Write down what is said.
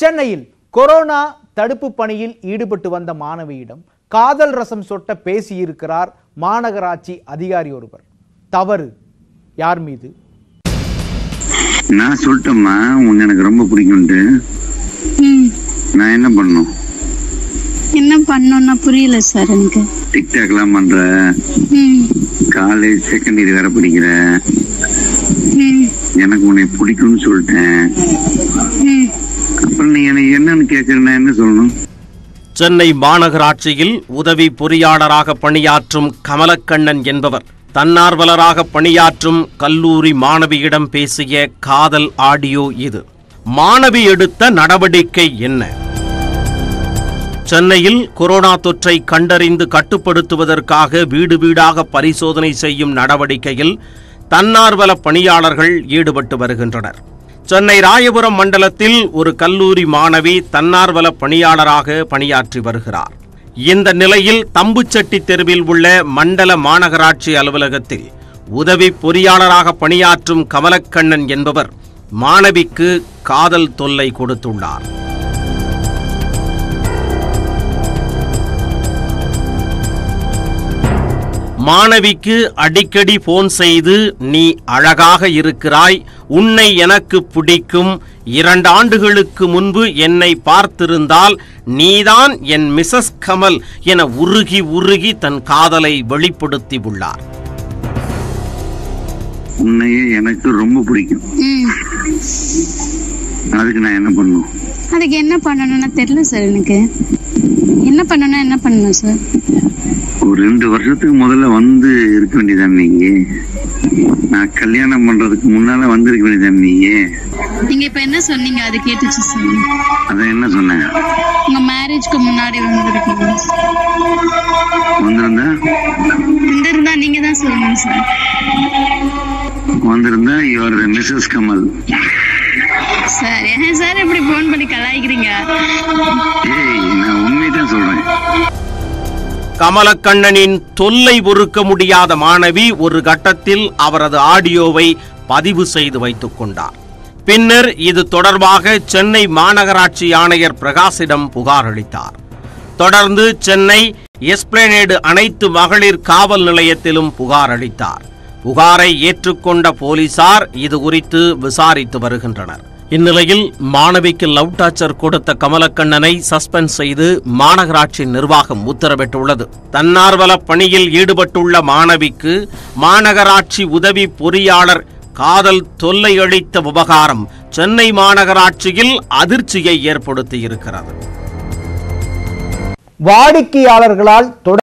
சென்னையில் கொரோனா தடுப்பு பணியில் ஈடுபட்டு வந்த மாணவியிடம் காதல் ரசம் சொட்ட பேசியிருக்கிறார் மாநகராட்சி அதிகாரி ஒருவர் தவறு யார் மீது நான் சொல்லிட்டேம்மா உன்னை எனக்கு ரொம்ப பிடிக்கும்ட்டு ம் நான் என்ன பண்ணும் என்ன பண்ணோம்னா புரியல சார் எனக்கு டிக்டாக்லாம் பண்ற ம் காலேஜ் செகண்ட் இயர் வேற படிக்கிற ம் எனக்கு உன்னை பிடிக்கும்னு சொல்லிட்டேன் ம் அப்புறம் நீ எனக்கு என்னன்னு கேட்கற நான் என்ன சொல்லணும் சென்னை மாநகராட்சியில் உதவி பொறியாளராக பணியாற்றும் கமலக்கண்ணன் என்பவர் தன்னார்வலராக பணியாற்றும் கல்லூரி மாணவியிடம் பேசிய காதல் ஆடியோ இது மாணவி எடுத்த நடவடிக்கை என்ன சென்னையில் கொரோனா தொற்றை கண்டறிந்து கட்டுப்படுத்துவதற்காக வீடு வீடாக பரிசோதனை செய்யும் நடவடிக்கையில் தன்னார்வல பணியாளர்கள் ஈடுபட்டு வருகின்றனர் சென்னை ராயபுரம் மண்டலத்தில் ஒரு கல்லூரி மாணவி தன்னார்வல பணியாளராக பணியாற்றி வருகிறார் இந்த நிலையில் தம்புச்செட்டி தெருவில் உள்ள மண்டல மாநகராட்சி அலுவலகத்தில் உதவி பொறியாளராக பணியாற்றும் கமலக்கண்ணன் என்பவர் மாணவிக்கு காதல் தொல்லை கொடுத்துள்ளார் மாணவிக்கு அடிக்கடி போன் செய்து நீ அழகாக இருக்கிறாய் உன்னை எனக்கு பிடிக்கும் இரண்டு ஆண்டுகளுக்கு முன்பு என்னை பார்த்திருந்தால் நீதான் என் மிசஸ் கமல் என உருகி உருகி தன் காதலை வெளிப்படுத்தி உள்ளார் உன்னையே எனக்கு ரொம்ப பிடிக்கும் ம் அதுக்கு நான் என்ன பண்ணும் அதுக்கு என்ன பண்ணணும்னா தெரியல சார் எனக்கு என்ன பண்ணணும்னா என்ன பண்ணணும் சார் ஒரு ரெண்டு வருஷத்துக்கு முதல்ல வந்து இருக்க வேண்டியதான் நீங்க நான் கல்யாணம் பண்றதுக்கு முன்னால வந்து இருக்க வேண்டியதான் நீங்க நீங்க இப்ப என்ன சொன்னீங்க அது கேட்டுச்சு சார் அதான் என்ன சொன்னேன் உங்க மேரேஜ்க்கு முன்னாடி வந்திருக்கீங்க வந்திருந்தா வந்திருந்தா நீங்க தான் சொல்லணும் சார் வந்திருந்தா யுவர் மிஸ்ஸஸ் கமல் சார் ஏன் சார் இப்படி ஃபோன் பண்ணி கலாய்க்கிறீங்க ஏய் நான் உண்மையை தான் சொல்றேன் கமலக்கண்ணனின் தொல்லை பொறுக்க முடியாத மாணவி ஒரு கட்டத்தில் அவரது ஆடியோவை பதிவு செய்து வைத்துக் கொண்டார் பின்னர் இது தொடர்பாக சென்னை மாநகராட்சி ஆணையர் பிரகாசிடம் புகார் அளித்தார் தொடர்ந்து சென்னை எஸ்பிளேனேடு அனைத்து மகளிர் காவல் நிலையத்திலும் புகார் அளித்தார் புகாரை ஏற்றுக்கொண்ட போலீசார் இது குறித்து விசாரித்து வருகின்றனர் இந்நிலையில் மாணவிக்கு லவ் டார்ச்சர் கொடுத்த கமலக்கண்ணனை சஸ்பெண்ட் செய்து மாநகராட்சி நிர்வாகம் உத்தரவிட்டுள்ளது தன்னார்வல பணியில் ஈடுபட்டுள்ள மாணவிக்கு மாநகராட்சி உதவி பொறியாளர் காதல் தொல்லை அளித்த விவகாரம் சென்னை மாநகராட்சியில் அதிர்ச்சியை ஏற்படுத்தியிருக்கிறது வாடிக்கையாளர்களால் தொடர்